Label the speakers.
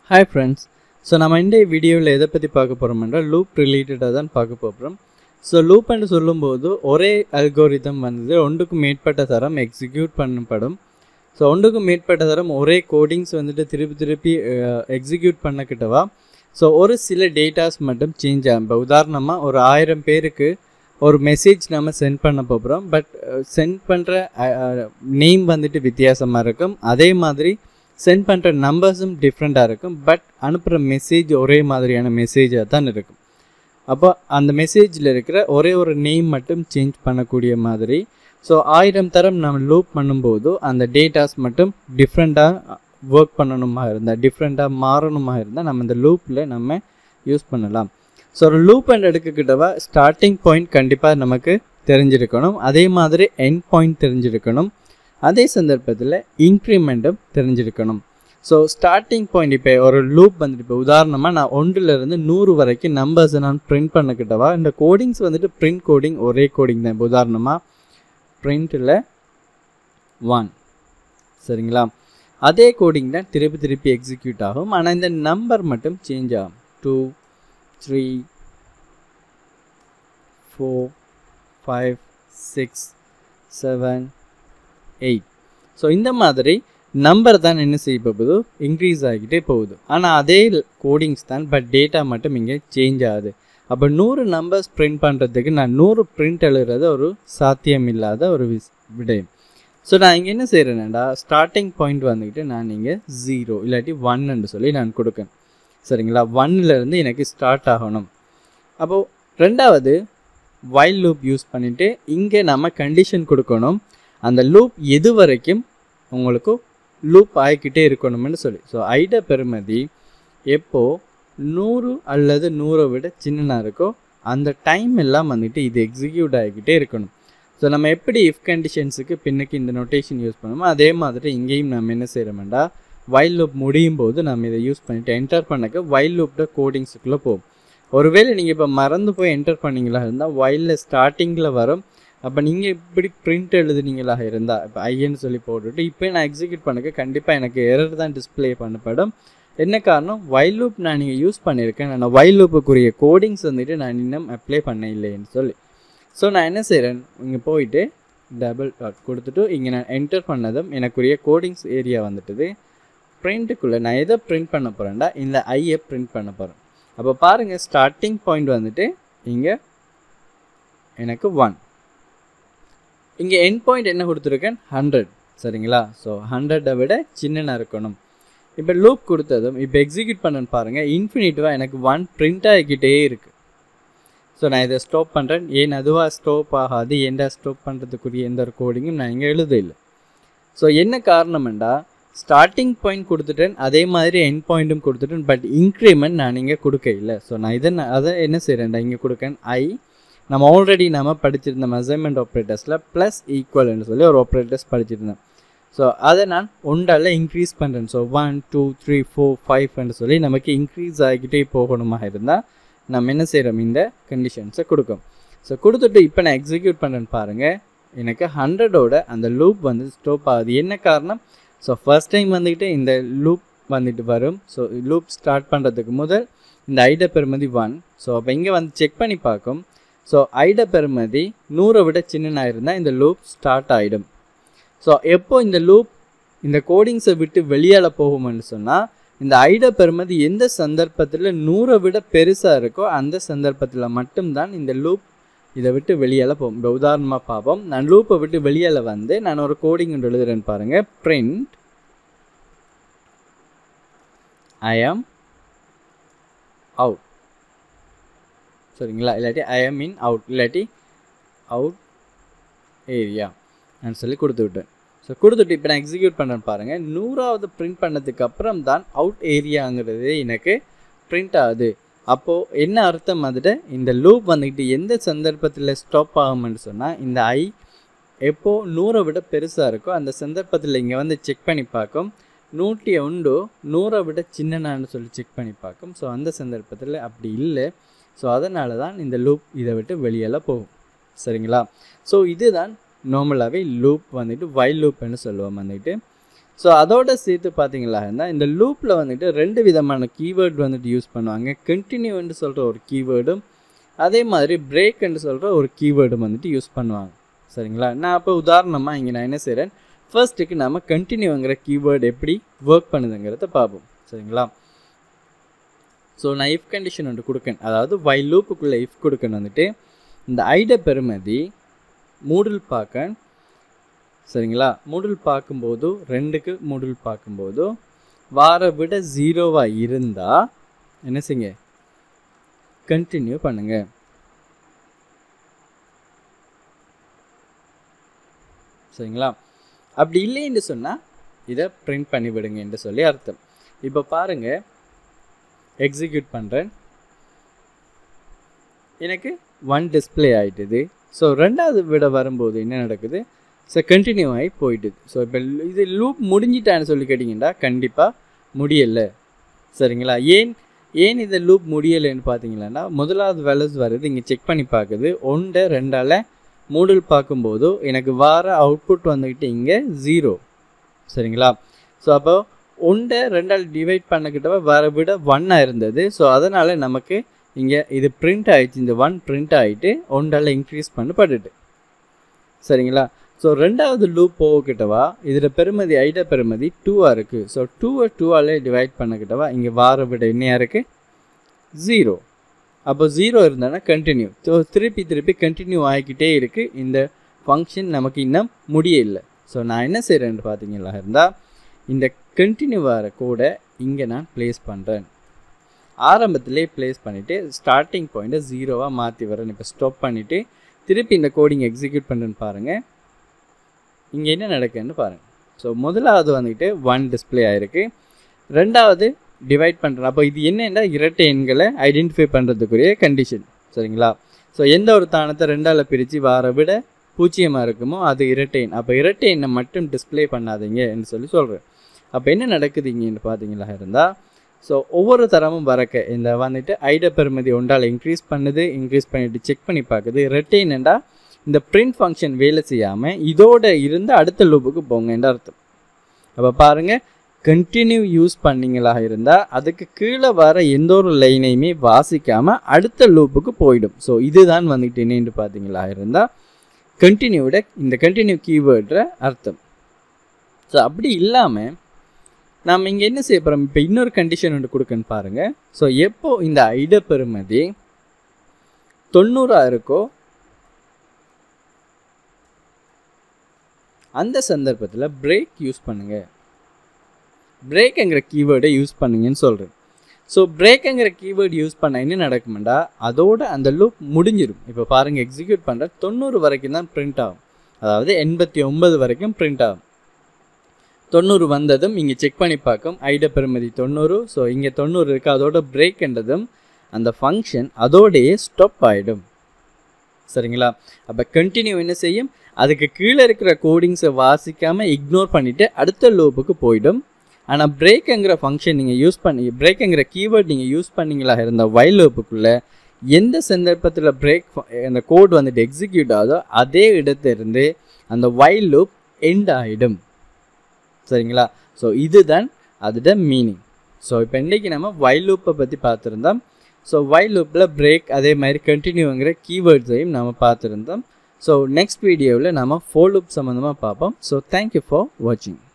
Speaker 1: hi friends so நம்ம இந்த வீடியோவில் எதை பற்றி பார்க்க போகிறோம்னா லூப் ரிலேட்டடாக தான் பார்க்க போகிறோம் ஸோ லூப்னு சொல்லும்போது ஒரே அல்கோரிதம் வந்து ஒன்றுக்கும் மேற்பட்ட தரம் எக்ஸிக்யூட் பண்ணப்படும் ஸோ ஒன்றுக்கும் மேற்பட்ட தரம் ஒரே கோடிங்ஸ் வந்துட்டு திருப்பி திருப்பி எக்ஸிக்யூட் பண்ணக்கிட்டவா ஸோ ஒரு சில டேட்டாஸ் மட்டும் சேஞ்ச் ஆகும் இப்போ உதாரணமாக ஒரு ஆயிரம் பேருக்கு ஒரு மெசேஜ் நம்ம சென்ட் பண்ண போகிறோம் பட் சென்ட் பண்ணுற நேம் வந்துட்டு வித்தியாசமாக இருக்கும் அதே மாதிரி சென்ட் பண்ணுற நம்பர்ஸும் டிஃப்ரெண்ட்டாக இருக்கும் பட் அனுப்புகிற மெசேஜ் ஒரே மாதிரியான மெசேஜாக தான் இருக்கும் அப்போ அந்த மெசேஜில் இருக்கிற ஒரே ஒரு நேம் மட்டும் சேஞ்ச் பண்ணக்கூடிய மாதிரி ஸோ ஆயிரம் தரம் நம்ம லூப் பண்ணும்போது அந்த டேட்டாஸ் மட்டும் டிஃப்ரெண்ட்டாக ஒர்க் பண்ணணுமா இருந்தால் டிஃப்ரெண்ட்டாக மாறணுமா இருந்தால் நம்ம இந்த லூப்பில் நம்ம யூஸ் பண்ணலாம் ஸோ ஒரு லூப் அண்ட் எடுக்கக்கிட்டவா ஸ்டார்டிங் பாயிண்ட் கண்டிப்பாக நமக்கு தெரிஞ்சிருக்கணும் அதே மாதிரி எண்ட் பாயிண்ட் தெரிஞ்சிருக்கணும் அதே சந்தர்ப்பத்தில் இன்க்ரிமெண்ட்டும் தெரிஞ்சிருக்கணும் ஸோ ஸ்டார்டிங் பாயிண்ட் இப்போ ஒரு லூப் வந்துட்டு இப்போ உதாரணமாக நான் ஒன்றுலேருந்து நூறு வரைக்கும் நம்பர்ஸை நான் பிரிண்ட் பண்ணிக்கிட்டவா இந்த கோடிங்ஸ் வந்துட்டு பிரிண்ட் கோடிங் ஒரே கோடிங் தான் இப்போ உதாரணமாக பிரிண்ட்டில் ஒன் சரிங்களா அதே கோடிங் தான் திருப்பி திருப்பி எக்ஸிக்யூட் ஆகும் ஆனால் இந்த நம்பர் மட்டும் சேஞ்ச் ஆகும் two three four five six seven eight so இந்த மாதிரி நம்பர் தான் என்ன செய்ய போகுது இன்க்ரீஸ் ஆகிக்கிட்டே போகுது ஆனால் அதே கோடிங்ஸ் தான் பட் டேட்டா மட்டும் இங்கே சேஞ்ச் ஆகுது அப்போ நூறு நம்பர்ஸ் பிரிண்ட் பண்ணுறதுக்கு நான் நூறு பிரிண்ட் எழுதுறது ஒரு சாத்தியம் இல்லாத ஒரு விஸ் விடயம் ஸோ நான் இங்கே என்ன செய்கிறேன்னாடா ஸ்டார்டிங் பாயிண்ட் வந்துக்கிட்டு நான் இங்கே ஜீரோ இல்லாட்டி ஒன்னு சொல்லி நான் கொடுக்கேன் சரிங்களா ஒன்னிலேருந்து எனக்கு ஸ்டார்ட் ஆகணும் அப்போது ரெண்டாவது வைல் லூப் யூஸ் பண்ணிவிட்டு இங்கே நம்ம கண்டிஷன் கொடுக்கணும் அந்த லூப் எது வரைக்கும் உங்களுக்கு லூப் ஆகிக்கிட்டே இருக்கணும்னு சொல்லி ஸோ ஐட பெருமதி எப்போது நூறு அல்லது நூறை விட சின்னனாக இருக்கோ அந்த டைம் எல்லாம் வந்துட்டு இது எக்ஸிக்யூட் ஆகிக்கிட்டே இருக்கணும் ஸோ நம்ம எப்படி இஃப் கண்டிஷன்ஸுக்கு பின்னுக்கு இந்த நொட்டேஷன் யூஸ் பண்ணுமோ அதே மாதிரி இங்கேயும் நம்ம என்ன செய்கிறோம்டா வைல் லூப் முடியும் போது நம்ம இதை யூஸ் பண்ணிவிட்டு என்டர் பண்ணக்க வைல் லூப்ட கோடிங்ஸுக்குள்ளே போகும் ஒருவேளை நீங்கள் இப்போ மறந்து போய் என்டர் பண்ணிங்களா இருந்தால் வைலில் ஸ்டார்டிங்கில் வரும் அப்போ நீங்கள் இப்படி பிரிண்ட் எழுதுனீங்களாக இருந்தால் இப்போ ஐயன்னு சொல்லி போட்டுட்டு இப்போ நான் எக்ஸிக்யூட் பண்ணக்க கண்டிப்பாக எனக்கு எரர் தான் டிஸ்பிளே பண்ணப்படும் என்ன காரணம் வைல் லூப் நான் நீங்கள் யூஸ் பண்ணியிருக்கேன் நான் வைல் லூப்புக்குரிய கோடிங்ஸ் வந்துட்டு நான் இன்னும் அப்ளை பண்ண இல்லைன்னு சொல்லி ஸோ நான் என்ன செய்கிறேன் இங்கே போயிட்டு டபுள் டாட் கொடுத்துட்டு இங்கே நான் என்டர் பண்ணதும் எனக்குரிய கோடிங்ஸ் ஏரியா வந்துட்டுது பிரிண்ட்டுக்குள்ளே நான் எதை பிரிண்ட் பண்ண போகிறேன்டா இந்த ஐயை பிரிண்ட் பண்ண போகிறேன் அப்போ பாருங்கள் ஸ்டார்டிங் பாயிண்ட் வந்துட்டு இங்கே எனக்கு ஒன் இங்கே என் பாயிண்ட் என்ன கொடுத்துருக்கேன் ஹண்ட்ரட் சரிங்களா ஸோ ஹண்ட்ரடை விட சின்னனாக இருக்கணும் இப்போ லூப் கொடுத்ததும் இப்போ எக்ஸிக்யூட் பண்ணன்னு பாருங்கள் இன்ஃபினிட்டிவாக எனக்கு ஒன் பிரிண்ட் ஆகிக்கிட்டே இருக்குது ஸோ நான் இதை ஸ்டாப் பண்ணுறேன் ஏன் அதுவாக ஸ்டாப் ஆகாது ஏன்டா ஸ்டாப் பண்ணுறதுக்குரிய எந்த ஒரு கோடிங்கும் நான் இங்கே எழுத இல்லை ஸோ என்ன காரணம்டா ஸ்டார்டிங் பாயிண்ட் கொடுத்துட்டேன் அதே மாதிரி என் பாயிண்ட்டும் கொடுத்துட்டேன் பட் இன்க்ரிமெண்ட் நான் இங்கே கொடுக்க இல்லை ஸோ நான் இதை அதை என்ன செய்கிறேன்டா இங்கே கொடுக்கேன் ஐ நம்ம ஆல்ரெடி நம்ம படிச்சிருந்த மெசர்மெண்ட் ஆப்ரேட்டர்ஸில் ப்ளஸ் ஈக்குவல்னு சொல்லி ஒரு ஆப்ரேட்டர்ஸ் படிச்சிருந்தேன் ஸோ அதை நான் ஒன்றால் இன்க்ரீஸ் பண்ணுறேன் so one two three four ஃபைவ்னு சொல்லி நமக்கு இன்க்ரீஸ் ஆகிக்கிட்டே போகணுமா இருந்தால் நம்ம என்ன செய்கிறோம் இந்த கண்டிஷன்ஸை கொடுக்கும் ஸோ கொடுத்துட்டு இப்போ நான் எக்ஸிக்யூட் பண்ணுறேன்னு பாருங்கள் எனக்கு ஹண்ட்ரடோட அந்த லூப் வந்து ஸ்டாப் ஆகுது என்ன காரணம் ஸோ ஃபர்ஸ்ட் டைம் வந்துக்கிட்டு இந்த லூப் வந்துட்டு வரும் ஸோ லூப் ஸ்டார்ட் பண்ணுறதுக்கு முதல் இந்த ஐட பெருமதி ஒன் ஸோ அப்போ இங்கே வந்து செக் பண்ணி பார்க்கும் ஸோ ஐட பெருமதி நூறை விட சின்னனாக இருந்தால் இந்த லூப் ஸ்டார்ட் ஆகிடும் ஸோ எப்போ இந்த லூப் இந்த கோடிங்ஸை விட்டு வெளியால் போகும்னு சொன்னால் இந்த ஐட பெருமதி எந்த சந்தர்ப்பத்தில் நூறை விட பெருசாக இருக்கோ அந்த சந்தர்ப்பத்தில் மட்டும்தான் இந்த லூப் இதை விட்டு வெளியால் போகும் இப்போ உதாரணமாக பார்ப்போம் நான் லூப்பை விட்டு வெளியால் வந்து நான் ஒரு கோடிங் ஒன்று எழுதுறேன்னு பாருங்கள் பிரிண்ட் ஐ ஆம் அவுட் சரிங்களா இல்லாட்டி ஐ ஆம் இன் அவுட் இல்லாட்டி அவுட் ஏரியா நான் சொல்லி கொடுத்து விட்டேன் ஸோ கொடுத்துட்டு இப்போ நான் எக்ஸிக்யூட் பண்ணுறேன்னு பாருங்கள் நூறாவது பிரிண்ட் பண்ணதுக்கு அப்புறம் தான் அவுட் ஏரியாங்கிறது எனக்கு பிரிண்ட் ஆகுது அப்போது என்ன அர்த்தம் அதில் இந்த லூப் வந்துக்கிட்டு எந்த சந்தர்ப்பத்தில் ஸ்டாப் ஆகும்னு சொன்னால் இந்த ஐ எப்போது நூறை விட பெருசாக இருக்கோ அந்த சந்தர்ப்பத்தில் இங்கே வந்து செக் பண்ணி பார்க்கும் நூற்றி ஒன்று நூறை விட சின்னனான்னு சொல்லி செக் பண்ணி பார்க்கும் ஸோ அந்த சந்தர்ப்பத்தில் அப்படி இல்லை ஸோ அதனால தான் இந்த லூப் இதை விட்டு வெளியெல்லாம் போகும் சரிங்களா ஸோ இதுதான் நார்மலாகவே லூப் வந்துட்டு வைல் லூப்னு சொல்லுவோம் வந்துட்டு ஸோ அதோட சேர்த்து பார்த்தீங்களா இருந்தால் இந்த லூப்பில் வந்துட்டு ரெண்டு விதமான கீவேர்ட் வந்துட்டு யூஸ் பண்ணுவாங்க கண்டினியூன்னு சொல்கிற ஒரு கீவேர்டும் அதே மாதிரி பிரேக்ன்னு சொல்கிற ஒரு கீவேர்டும் வந்துட்டு யூஸ் பண்ணுவாங்க சரிங்களா நான் அப்போ உதாரணமாக இங்கே நான் என்ன செய்கிறேன் ஃபர்ஸ்ட்டுக்கு நம்ம கண்டினியூங்கிற கீவேர்டு எப்படி ஒர்க் பண்ணுதுங்கிறத பார்ப்போம் சரிங்களா ஸோ நான் இஃப் கண்டிஷன் ஒன்று கொடுக்கேன் அதாவது வை லூப்புக்குள்ளே இஃப் கொடுக்கணும் வந்துட்டு இந்த ஐட பெருமதி மூடில் பார்க்க சரிங்களா மூடில் பார்க்கும்போது ரெண்டுக்கு மூடில் பார்க்கும்போது வார விட ஜீரோவாக இருந்தால் என்ன செய்யுங்க கண்டினியூ பண்ணுங்க சரிங்களா அப்படி இல்லைன்னு சொன்னால் இதை பிரிண்ட் பண்ணி விடுங்க என்று சொல்லி அர்த்தம் இப்போ பாருங்க எக்ஸிக்யூட் பண்ணுறேன் எனக்கு ஒன் டிஸ்பிளே ஆகிட்டுது ஸோ ரெண்டாவது விட வரும்போது என்ன நடக்குது ஸோ கண்டினியூ ஆகி போயிட்டுது ஸோ இப்போ இது லூப் முடிஞ்சிட்டான்னு சொல்லி கேட்டிங்கன்னா கண்டிப்பாக முடியலை சரிங்களா ஏன் ஏன் இந்த லூப் முடியலைன்னு பார்த்தீங்கன்னா முதலாவது வேலஸ் வருது இங்கே செக் பண்ணி பார்க்குது ஒன்றை ரெண்டால் மூடில் பார்க்கும்போது எனக்கு வார அவுட்புட் வந்துக்கிட்டு இங்கே ஜீரோ சரிங்களா ஸோ அப்போ ஒன்றை ரெண்டால் டிவைட் பண்ணக்கிட்ட வர விட ஒன்னாக இருந்தது ஸோ அதனால் நமக்கு இங்கே இது பிரிண்ட் ஆகிடுச்சு இந்த ஒன் பிரிண்ட் ஆகிட்டு ஒன்றால் இன்க்ரீஸ் பண்ணப்பட்டுட்டு சரிங்களா ஸோ ரெண்டாவது லூப் போகக்கிட்டவா இதில் பெருமதி ஐட பெருமதி டூவாக இருக்குது ஸோ டூவை டூவாலே டிவைட் பண்ணக்கிட்டவா இங்கே வார விட என்னையாக இருக்குது ஜீரோ அப்போ ஜீரோ இருந்தானா கண்டினியூ ஸோ திருப்பி திருப்பி கண்டினியூ ஆகிக்கிட்டே இருக்குது இந்த ஃபங்க்ஷன் நமக்கு இன்னும் முடியல ஸோ நான் என்ன செய்கிறேன்னு பார்த்தீங்களா இருந்தால் இந்த கண்டினியூ வர கூட இங்கே நான் ப்ளேஸ் பண்ணுறேன் ஆரம்பத்திலே ப்ளேஸ் பண்ணிவிட்டு ஸ்டார்டிங் பாயிண்ட்டை ஜீரோவாக மாற்றி வரேன் இப்போ ஸ்டாப் பண்ணிவிட்டு திருப்பி இந்த கோடிங் எக்ஸிக்யூட் பண்ணுறேன்னு பாருங்கள் இங்கே என்ன நடக்குதுன்னு பாருங்கள் ஸோ முதலாவது வந்துக்கிட்டு ஒன் டிஸ்பிளே ஆகிருக்கு ரெண்டாவது டிவைட் பண்ணுறேன் அப்போ இது என்னென்னா இரட்டை எண்களை ஐடென்டிஃபை பண்ணுறதுக்குரிய கண்டிஷன் சரிங்களா ஸோ எந்த ஒரு தானத்தை ரெண்டால் பிரித்து வார விட பூஜ்ஜியமாக இருக்குமோ அது இரட்டை எண் அப்போ இரட்டை எண்ணை மட்டும் டிஸ்பிளே பண்ணாதீங்கன்னு சொல்லி சொல்கிறேன் அப்போ என்ன நடக்குது இங்கேன்னு பார்த்தீங்களா இருந்தால் ஸோ ஒவ்வொரு தரமும் வரக்க இந்த வந்துட்டு ஐட பெருமதி ஒன்றால் இன்க்ரீஸ் பண்ணுது இன்க்ரீஸ் பண்ணிவிட்டு செக் பண்ணி பார்க்குது ரெட்டைன்டா இந்த பிரிண்ட் ஃபங்க்ஷன் வேலை செய்யாமல் இதோட இருந்து அடுத்த லூப்புக்கு போங்கன்ற அர்த்தம் அப்போ பாருங்கள் கண்டினியூ யூஸ் பண்ணிங்களா இருந்தால் அதுக்கு கீழே வர எந்த ஒரு லைனையுமே வாசிக்காமல் அடுத்த லூப்புக்கு போயிடும் ஸோ இதுதான் வந்துட்டு என்னென்னு பார்த்தீங்களா இருந்தால் கண்டினியூட இந்த கண்டினியூ கீவேர்டுற அர்த்தம் ஸோ அப்படி இல்லாமல் நாம் இங்கே என்ன செய்ய போகிறோம் இப்போ இன்னொரு கண்டிஷன் ஒன்று கொடுக்குன்னு பாருங்கள் ஸோ எப்போ இந்த ஐட பெருமதி தொண்ணூறாக இருக்கோ அந்த சந்தர்ப்பத்தில் பிரேக் யூஸ் பண்ணுங்கள் பிரேக்குங்கிற கீவேர்டை யூஸ் பண்ணுங்கன்னு சொல்கிறேன் ஸோ பிரேக்குங்கிற கீவேர்டு யூஸ் பண்ண என்ன நடக்குமெண்டா அதோட அந்த லூப் முடிஞ்சிடும் இப்போ பாருங்கள் எக்ஸிக்யூட் பண்ணுற தொண்ணூறு வரைக்கும் தான் பிரிண்ட் ஆகும் அதாவது எண்பத்தி ஒன்பது வரைக்கும் பிரிண்ட் ஆகும் தொண்ணூறு வந்ததும் இங்கே செக் பண்ணி பார்க்கும் ஐட பெருமதி தொண்ணூறு ஸோ இங்கே தொண்ணூறு இருக்குது அதோட பிரேக்ன்றதும் அந்த ஃபங்க்ஷன் அதோடையே ஸ்டாப் ஆகிடும் சரிங்களா அப்போ கண்டினியூ என்ன செய்யும் அதுக்கு கீழே இருக்கிற கோடிங்ஸை வாசிக்காமல் இக்னோர் பண்ணிவிட்டு அடுத்த லூப்புக்கு போயிடும் ஆனால் பிரேக்குங்கிற ஃபங்க்ஷன் நீங்கள் யூஸ் பண்ணி பிரேக்குங்கிற கீவேர்ட் நீங்கள் யூஸ் பண்ணிங்களா இருந்த வைல் லூப்புக்குள்ளே எந்த சந்தர்ப்பத்தில் பிரேக் அந்த கோட் வந்துட்டு எக்ஸிக்யூட் ஆகுதோ அதே இடத்திலிருந்து அந்த வைல் லூப் எண்ட் ஆகிடும் சரிங்களா ஸோ இதுதான் அதோட மீனிங் ஸோ இப்போ இன்றைக்கி நம்ம வைல் லூப்பை பற்றி பார்த்துருந்தோம் ஸோ வைல் லூப்பில் பிரேக் அதே மாதிரி கண்டினியூங்கிற கீவேர்ட்ஸையும் நம்ம பார்த்துருந்தோம் ஸோ நெக்ஸ்ட் வீடியோவில் நம்ம ஃபோல் லூப் சம்மந்தமாக பார்ப்போம் ஸோ தேங்க்யூ ஃபார் வாட்சிங்